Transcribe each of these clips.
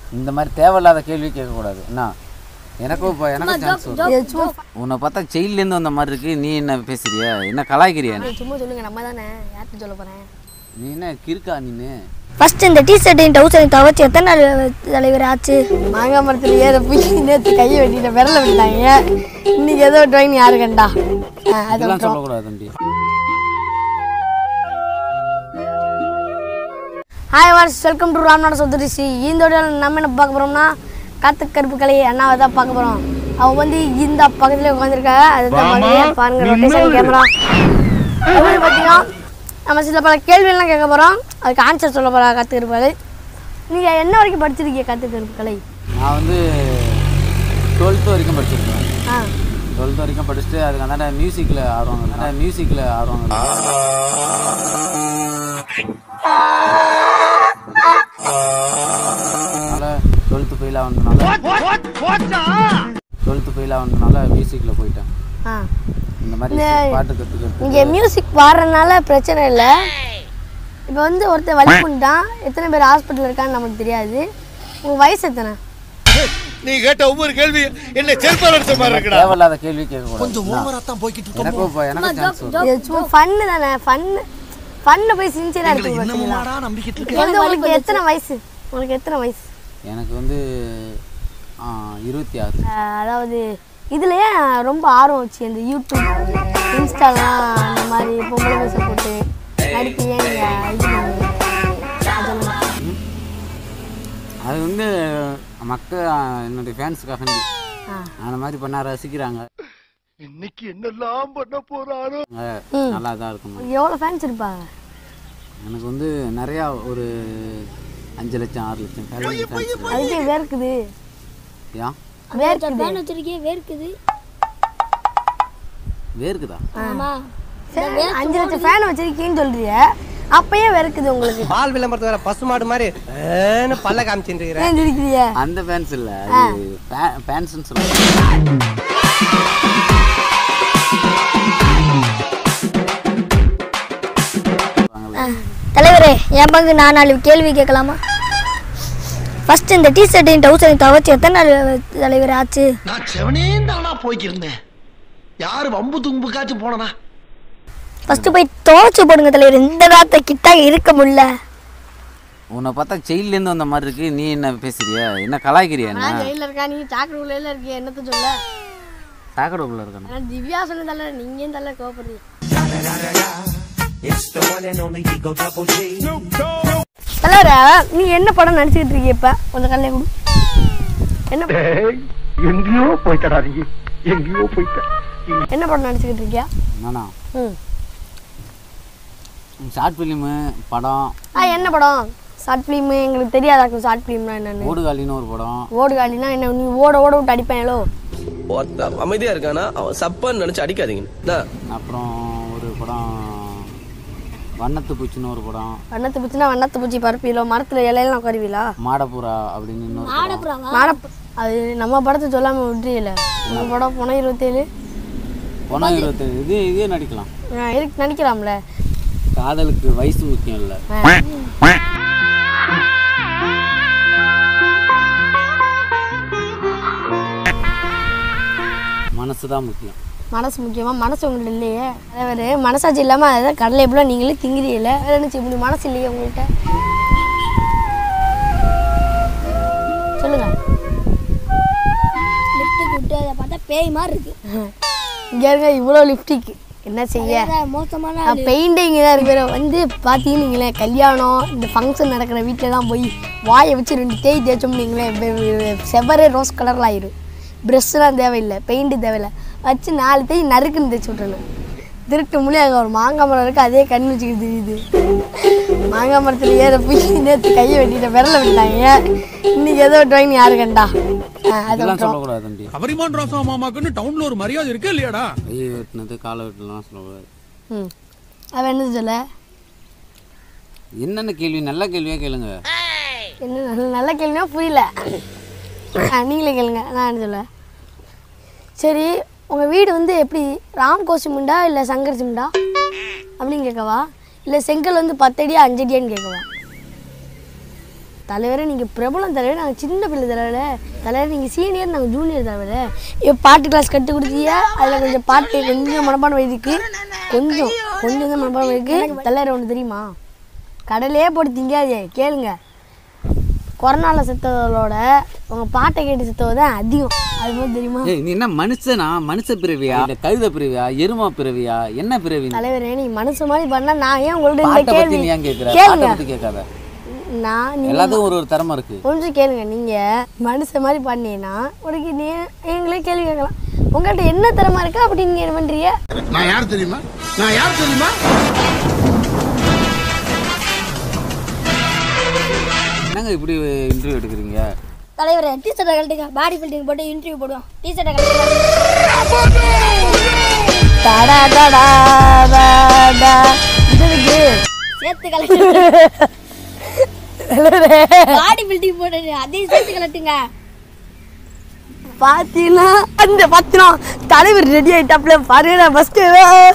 இந்த மாதிரி தேவையில்லாத கேள்வி கேட்கக்கூடாது என்ன எனக்கும் இப்போ எனக்கும் சான்ஸ் வரும் இது சும்மா உன்னை பார்த்தா ஜெயிலேருந்து வந்த மாதிரி இருக்கு நீ என்ன பேசுறியா என்ன கலாய்க்கிறியா நீ? சும்மா சொல்லுங்க நம்ம தானே யார்கிட்ட சொல்ல போகிறேன் நீ என்ன கிறுக்கா நீனு ஃபர்ஸ்ட் இந்த டிஷர்ட்டையும் டவுசரையும் துவைச்சு எத்தனை நாள் தலைவர் ஆச்சு மாங்காய் மரத்தில் ஏற போய் நேற்று கையை வெட்டிட்ட விரல விட்டாங்க இன்னைக்கு ஏதோ ட்ராயிங் யாரு கண்டா ஆ, அது இதெல்லாம் விட்டுரும். சொல்லக்கூடாது தம்பி hi what's welcome to Ramnad சொத்துரிசி இந்த வீடியோவில் நம்ம என்ன பார்க்க போகிறோம்னா காத்து கருப்பு கலை அண்ணாவை தான் பார்க்க போகிறோம் அவங்க வந்து இந்த பக்கத்துல உட்காந்துருக்காங்க அதுதான் பாருங்க பாருங்க ரொட்டேஷன் கேமரா வந்து பார்த்தீங்கன்னா நம்ம சில பல கேள்வியெல்லாம் கேட்க போகிறோம் அதுக்கு ஆன்சர் சொல்ல போகிறோம் காத்து கருப்பு கலை நீங்கள் என்ன வரைக்கும் படிச்சிருக்கீங்க காத்து கருப்பு கலை நான் வந்து டுவெல்த்து வரைக்கும் படிச்சிருக்கேன் ஆ டுவெல்த் வரைக்கும் படிச்சுட்டு அதுக்கு அந்த மியூசிக்கில் ஆர்வம் அந்த மியூசிக்கில் ஆர்வம் இருக்கு. அதனால டுவெல்த்து ஃபெயில் ஆனதுனால டுவெல்த்து ஃபெயில் ஆனதுனால மியூசிக்கில் போயிட்டேன் ஆ இந்த மாதிரி பாட்டு கற்றுக்கிறது இங்கே மியூசிக் பாடுறதுனால பிரச்சனை இல்லை இப்போ வந்து ஒருத்தன் வழி பண்ணிட்டான் எத்தனை பேர் ஹாஸ்பிட்டல் இருக்கான்னு நமக்கு தெரியாது உங்கள் வயசு எத்தனை நீ கேட்ட ஒவ்வொரு கேள்வி என்ன செருப்பால் அடிச்ச மாதிரி இருக்குடா தேவையில்லாத கேள்வி கேட்கக்கூடாது கொஞ்சம் ஓவரா தான் போய்கிட்டு இருக்கோம் எனக்கும் இப்போ எனக்கும் சான்ஸ் வரும் இது சும்மா ஃபன்னு தானே ஃபன்னு ஃபன்னு போய் சின்சியராக எடுத்து பார்த்தீங்களா இன்னமுமாடா நம்பிக்கிட்டு இப்போ வந்து உங்களுக்கு எத்தனை வயசு உங்களுக்கு எத்தனை வயசு எனக்கு வந்து ஆ, இருபத்தி ஆறு ஆஹ் அதாவது இதுலயே ரொம்ப ஆர்வம் வச்சு அந்த யூடியூப் இன்ஸ்டாலாம் அந்த மாதிரி பொம்பளை பேச போட்டு நடிப்பு ஏன் நீங்கள் இது பண்ணீங்க? அது சொல்லுங்க. அது வந்து மக்கள் என்னுடைய ஃபேன்ஸுக்காக ஆ. அந்த மாதிரி பண்ண ரசிக்கிறாங்க இன்னைக்கு என்னெல்லாம் பண்ண போறாரோ அஹ் நல்லா தான் இருக்கும் எவ்வளோ ஃபேன்ஸ் இருப்பாங்க எனக்கு வந்து நிறையா ஒரு அஞ்சு லட்சம் ஆறு லட்சம் ஃபேன்ஸ் இருக்கு. அதுக்கே வேர்க்குது ஏன் வேர்க்குது ஃபேன் வச்சிருக்கே வேர்க்குது வேர்க்குதா ஆமா ஃபே- அஞ்சு லட்சம் ஃபேன் வச்சிருக்கீன்னு சொல்றிய அப்பயே வேர்க்குது உங்களுக்கு பால் விளம்பரத்து வேற பசுமாடு மாதிரி ஏன்னு பல்ல காமிச்சுட்டு இருக்கிற ஏன் சிரிக்கிறிய அந்த ஃபேன்ஸ் இல்லை அது ஃபேன்ஸ்னு சொல்லுவாங்க தலைவரே என் பங்கு நான் நாலு கேள்வி கேட்கலாமா ஃபர்ஸ்ட் இந்த டிஷர்ட்டையும் டவுசரையும் துவைச்சு எத்தனை நாள் தலைவர் ஆச்சு நான் செவனே தானா போய்க்கிருந்தேன் யாரு வம்பு தும்புக்காச்சும் போனனா ஃபர்ஸ்ட் போய் துவைச்சு போடுங்க தலைவர் இந்த காலத்தை கிட்ட இருக்க முடியல உன்னை பார்த்தா ஜெயிலேருந்து வந்த மாதிரி இருக்கு நீ என்ன பேசுறியா என்ன கலாய்க்கிறியா என்ன நான் ஜெயிலில் இருக்கா நீ சாக்கடை உள்ள இருக்கிய என்னத்த சொல்ல சாக்கடைக்குள்ள இருக்கணும் ஆனால் திவ்யா சொன்ன தள்ள நீங்க தள்ள கோபப்படுறீங்க தலைவர நீ என்ன படம் நடிச்சுக்கிட்டு இருக்கீங்க இப்ப கொஞ்சம் கல்லே கொடு என்ன எங்கேயோ போயிட்டடா நீ எங்கேயோ போயிட்ட என்ன படம் நடிச்சுக்கிட்டு இருக்கியா நானா ம் ஷார்ட் ஃபிலிமு படம் ஆ என்ன படம் ஷார்ட் ஃபிலிம் எங்களுக்கு தெரியாதாக்கும் ஷார்ட் ஃபிலிம்னா என்னன்னு ஓடுகாலின்னு ஒரு படம் ஓடுகாலினா என்ன நீ ஓட ஓட விட்டு அடிப்பேனோ ஒருத்தன் அமைதியா இருக்கானா அவன் சப்பான்னு நினைச்சு அடிக்காதீங்க என்ன? அப்புறம் ஒரு படம் வண்ணத்து பூச்சின்னு ஒரு படம் வண்ணத்து பூச்சினா வண்ணத்து பூச்சி பரப்பிலோ மரத்துல இலையெல்லாம் உட்காருவீங்களா மாடப்புறா அப்படின்னு இன்னொரு படம் மாடப் அது நம்ம படத்தை சொல்லாம விட்டுறீல நம்ம படம் போன இருபத்தேழு பணம் இருபத்தேழு இது இதே நடிக்கலாம் ஆ, இருக்கு நடிக்கலாம்ல காதலுக்கு வயசு முக்கியம் இல்லை ஆ. மனசு தான் முக்கியம் மனசு முக்கியமா மனசு உங்கள்ட்ட இல்லையே அதே மனசாட்சி இல்லாம அதான் கடலை எப்படிலாம் நீங்களே திங்கிறீல வேற என்ன செய்ய முடியும் மனசு இல்லையே உங்கள்கிட்ட சொல்லுங்க லிப்டிக் விட்டு அதை பார்த்தா பேய் மாதிரி இருக்கு இங்க இருக்க இவ்வளோ லிப்டிக் என்ன செய்ய மோசமான பெயிண்டே இங்கே தான் இருக்கிற வந்து பார்த்தீங்கன்னீங்களே கல்யாணம் இந்த ஃபங்க்ஷன் நடக்கிற வீட்டில் தான் போய் வாயை வச்சு ரெண்டு தேய் தேய்ச்சோம் நீங்களே செவரே ரோஸ் கலரில் ஆயிரும் ப்ரெஷ்லாம் தேவையில்லை பெயிண்ட்டு தேவையில்லை வச்சு நாலு தேய் நறுக்குன்னு தேய்ச்சி விட்றணும் திருட்டு மொழி அங்கே ஒரு மாங்காய் மரம் இருக்குது அதே கண் வச்சுக்கிட்டு தெரியுது மாங்காய் மரத்தில் ஏற போய் நேற்று கையை வெட்டிட்ட விரல விட்டாங்க இன்னைக்கு ஏதோ ட்ராயிங் யாரு கண்டா ஆ, அது இதெல்லாம் விட்டுரும். சொல்லக்கூடாது தம்பி அவரிமான் ராசா மாமாக்குன்னு டவுன்ல ஒரு மரியாதை இருக்கே இல்லையாடா கையை வெட்டினது காலை வெட்டினலாம் சொல்லக்கூடாது ம் அவன் என்னது சொல்ல என்னென்ன கேள்வி நல்ல கேள்வியாக கேளுங்க என்ன நல்ல நல்ல கேள்வினா புரியல ஆ, நீங்களே கேளுங்க நான் என்ன சொல்ல சரி உங்கள் வீடு வந்து எப்படி ராம் கோசிமுண்டா இல்லை சங்கர் சிமுண்டா அப்படின்னு கேட்கவா இல்லை செங்கல் வந்து பத்தடியா அஞ்சடியான்னு கேட்கவா தலைவரே நீங்கள் பிரபலம் தலைவர் நாங்கள் சின்ன பிள்ளை தலைவர் தலைவர் நீங்கள் சீனியர் நாங்கள் ஜூனியர் தலைவர் இப்போ பாட்டு கிளாஸ் கற்றுக் கொடுத்தீங்க அதில் கொஞ்சம் பாட்டு கொஞ்சம் மனப்பாடம் வயதுக்கு கொஞ்சம் கொஞ்சம் தான் மனப்பாடம் வயதுக்கு தலைவர் ஒன்று தெரியுமா கடலையே போட்டு திங்காதே கேளுங்க கொரோனாவில் செத்தவங்களோட உங்கள் பாட்டை கேட்டு செத்தவங்க தான் அதிகம் அது மாதிரி தெரியுமா ஏய் நீ என்ன மனுஷனா மனுஷ பிறவியா இல்ல கழுத பிறவியா எருமா பிறவியா என்ன பிறவி நீ? தலைவரே நீ மனுஷன் மாதிரி பண்ணால் நான் ஏன் உங்கள்ட்ட இந்த பாட்டை பத்தி கேள்வி நீ ஏன் கேட்குற பாட்டை கேளுங்க பத்தி கேட்காத நான் நீ எல்லாத்துக்கும் ஒரு ஒரு திறமை இருக்கு கொஞ்சம் கேளுங்க நீங்கள் மனுஷன் மாதிரி பண்ணீங்கன்னா உனக்கு நீ எங்களே கேள்வி கேட்கலாம் உங்கள்கிட்ட என்ன திறமை இருக்கா அப்படி நீங்கள் என்ன பண்ணுறீங்க நான் யார் தெரியுமா நான் யார் தெரியுமா என்னங்க இப்படி இன்டர்வியூ எடுக்கிறீங்க தலைவர் டிஷர்ட்டை கழட்டுங்க பாடி பில்டிங் போட்டு இன்டர்வியூ போடுவோம் டிஷர்ட்டை கழட்டுங்க தடா தடா தடா இதுக்கு சேர்த்து கழட்டுங்க பாடி பில்டிங் போட்டு அதையும் சேர்த்து கழட்டுங்க பார்த்தீங்கன்னா அந்த பார்த்தீங்கன்னா தலைவர் ரெடி ஆகிட்டாப்ல பாருங்க ஃபஸ்ட்டு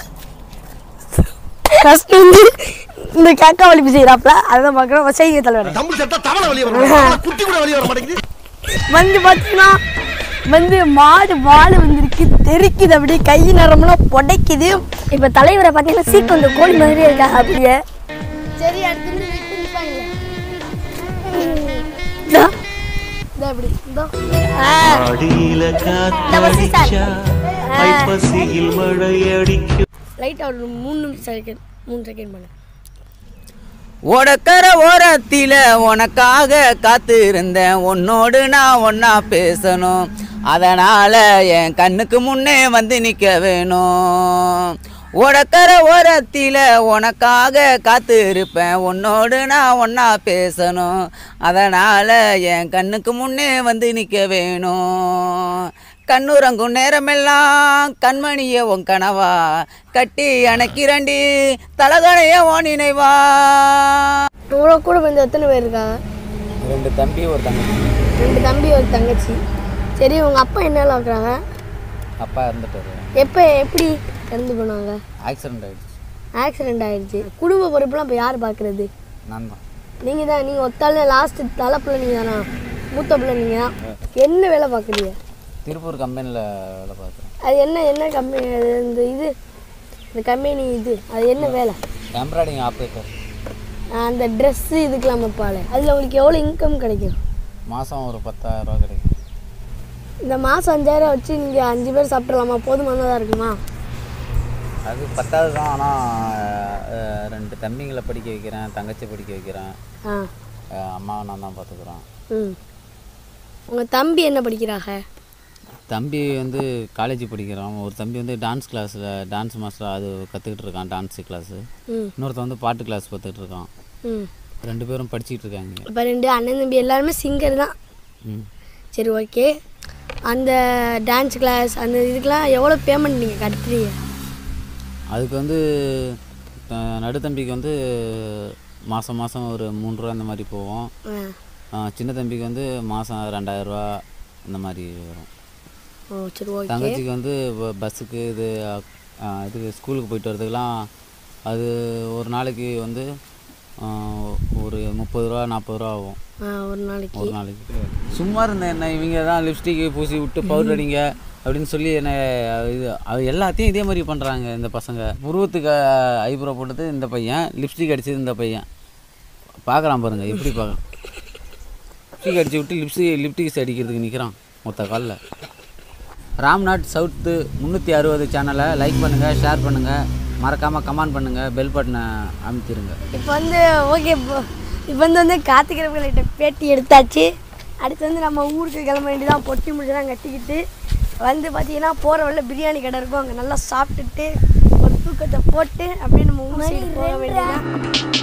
ஃபஸ்ட்டு வந்து இந்த காக்கா வலிப்பு செய்கிறாப்ல அதான் பார்க்குறோம் செய்ய தலைவர் தம்பு சட்டா தவளை வெளியே வர குட்டி கூட வெளியே வர மாட்டேங்குது வந்து பார்த்தீங்கன்னா வந்து மாடு மாடு வந்திருக்கு தெறிக்குது அப்படியே கை நரம்புலாம் புடைக்குது இப்போ தலைவரை பார்த்தீங்கன்னா சீக்கு வந்து கோழி மாதிரியே இருக்கா அப்படியே சரி அடுத்து இதோ. இதோ இப்படி இதோ. ஆ. அடியில காத்தடிச்சா ஐப்பசியில் மழையடிக்கும் லைட்டாக ஒரு மூணு நிமிஷம் செகண்ட் மூணு செகண்ட் பண்ணு ஓடக்கர ஓரத்தில உனக்காக காத்திருந்தேன் உன்னோடு நான் ஒன்னா பேசணும் அதனால என் கண்ணுக்கு முன்னே வந்து நிக்க வேணும் ஓடக்கர ஓரத்தில உனக்காக காத்திருப்பேன் உன்னோடு நான் ஒன்னா பேசணும் அதனால என் கண்ணுக்கு முன்னே வந்து நிக்க வேணும் கண்ணுறங்கும் நேரமெல்லாம் கண்மணிய உன் கனவா கட்டி அணைக்கிறண்டி தலகணைய உன் நினைவா உங்களோட கூட வந்து எத்தனை பேர் இருக்காங்க ரெண்டு தம்பி ஒரு தங்கச்சி ரெண்டு தம்பி ஒரு தங்கச்சி சரி உங்கள் அப்பா என்னெல்லாம் இருக்கிறாங்க அப்பா இறந்துட்டாரு எப்போ எப்படி இறந்து போனாங்க ஆக்சிடென்ட் ஆயிடுச்சு ஆக்சிடென்ட் ஆயிடுச்சு குடும்ப பொறுப்புலாம் இப்போ யார் பார்க்குறது நான் தான் நீங்கள் தான் நீங்கள் ஒத்தால லாஸ்ட்டு தலை பிள்ளை நீங்கள் தானா மூத்த பிள்ளை நீங்கள் தான் என்ன வேலை பார்க்குறீங்க திருப்பூர் கம்பெனியில் வேலை பார்க்குறேன் அது என்ன என்ன கம்பெனி அது இந்த இது இந்த கம்பெனி இது அது என்ன வேலை எம்ப்ராய்டிங் ஆப்ரேட்டர் அந்த ட்ரெஸ்ஸு இதுக்கெல்லாம் வைப்பாள் அதில் உங்களுக்கு எவ்வளோ இன்கம் கிடைக்கும் மாதம் ஒரு பத்தாயிரம் ரூபா கிடைக்கும் இந்த மாதம் அஞ்சாயிரம் வச்சு நீங்கள் அஞ்சு பேர் சாப்பிட்றலாமா போதுமானதாக இருக்குமா அது பத்தாவது தான் ஆனால் ரெண்டு தம்பிங்களை படிக்க வைக்கிறேன் தங்கச்சி படிக்க வைக்கிறேன் ஆ அஹ் அம்மாவை நான் தான் பார்த்துக்குறேன் ம் உங்கள் தம்பி என்ன படிக்கிறாங்க தம்பி வந்து காலேஜ் படிக்கிறான் ஒரு தம்பி வந்து டான்ஸ் கிளாஸில் டான்ஸ் மாஸ்டர் அது கற்றுக்கிட்டு இருக்கான் டான்ஸ் கிளாஸு ம் இன்னொருத்தன் வந்து பாட்டு கிளாஸ் பார்த்துக்கிட்டு இருக்கான் ம் ரெண்டு பேரும் படிச்சுக்கிட்டு இருக்காங்க இப்போ ரெண்டு அண்ணன் தம்பி எல்லாருமே சிங்கர் தான் ம் சரி ஓகே அந்த டான்ஸ் கிளாஸ் அந்த இதுக்கெலாம் எவ்வளோ பேமெண்ட் நீங்கள் கட்டுறீங்க அதுக்கு வந்து த- நடுத்தம்பிக்கு வந்து மாதம் மாதம் ஒரு மூணு ரூபா இந்த மாதிரி போவோம் ஆ ஆ, சின்ன தம்பிக்கு வந்து மாதம் ரெண்டாயிரரூவா இந்த மாதிரி வரும் ஓ சரி ஓகே தங்கச்சிக்கு வந்து ப- பஸ்ஸுக்கு இது ஆ, இதுக்கு ஸ்கூலுக்கு போயிட்டு வரதுக்கெலாம் அது ஒரு நாளைக்கு வந்து ஆ, ஒரு முப்பது ரூபா நாற்பது ரூபா ஆகும் ஆ ஒரு நாளைக்கு ஒரு நாளைக்கு சும்மா இருந்தேன் என்ன இவங்க தான் லிப்ஸ்டிக் பூசி விட்டு பவுடர் அடிங்க அப்படின்னு சொல்லி என்ன இது அது எல்லாத்தையும் இதே மாதிரி பண்ணுறாங்க இந்த பசங்க புருவத்துக்கு ஐப்ரோ போட்டது இந்த பையன் லிப்ஸ்டிக் அடிச்சது இந்த பையன் பார்க்குறான் பாருங்க எப்படி பார்க்க லிப்ஸ்டிக் அடிச்சு விட்டு லிப்ஸ்டிக் லிப்டிக்ஸ் அடிக்கிறதுக்கு நிற்கிறான் மொத்த காலில் ராம்நாட் சவுத்து முந்நூற்றி அறுபது சேனலை லைக் பண்ணுங்கள் ஷேர் பண்ணுங்கள் மறக்காமல் கமெண்ட் பண்ணுங்கள் பெல் பட்டனை அமுத்திடுங்க இப்போ வந்து ஓகே இப்போ இப்போ வந்து வந்து கார்த்திகிறவங்கள்ட்ட பேட்டி எடுத்தாச்சு அடுத்து வந்து நம்ம ஊருக்கு கிளம்ப வேண்டியதான் பொட்டி முடிச்சுலாம் கட்டிக்கிட்டு வந்து பார்த்தீங்கன்னா போகிற வழியில் பிரியாணி கடை இருக்கும் அங்கே நல்லா சாப்பிட்டுட்டு ஒரு தூக்கத்தை போட்டு அப்படியே நம்ம ஊர் சைடு போக வேண்டியதான்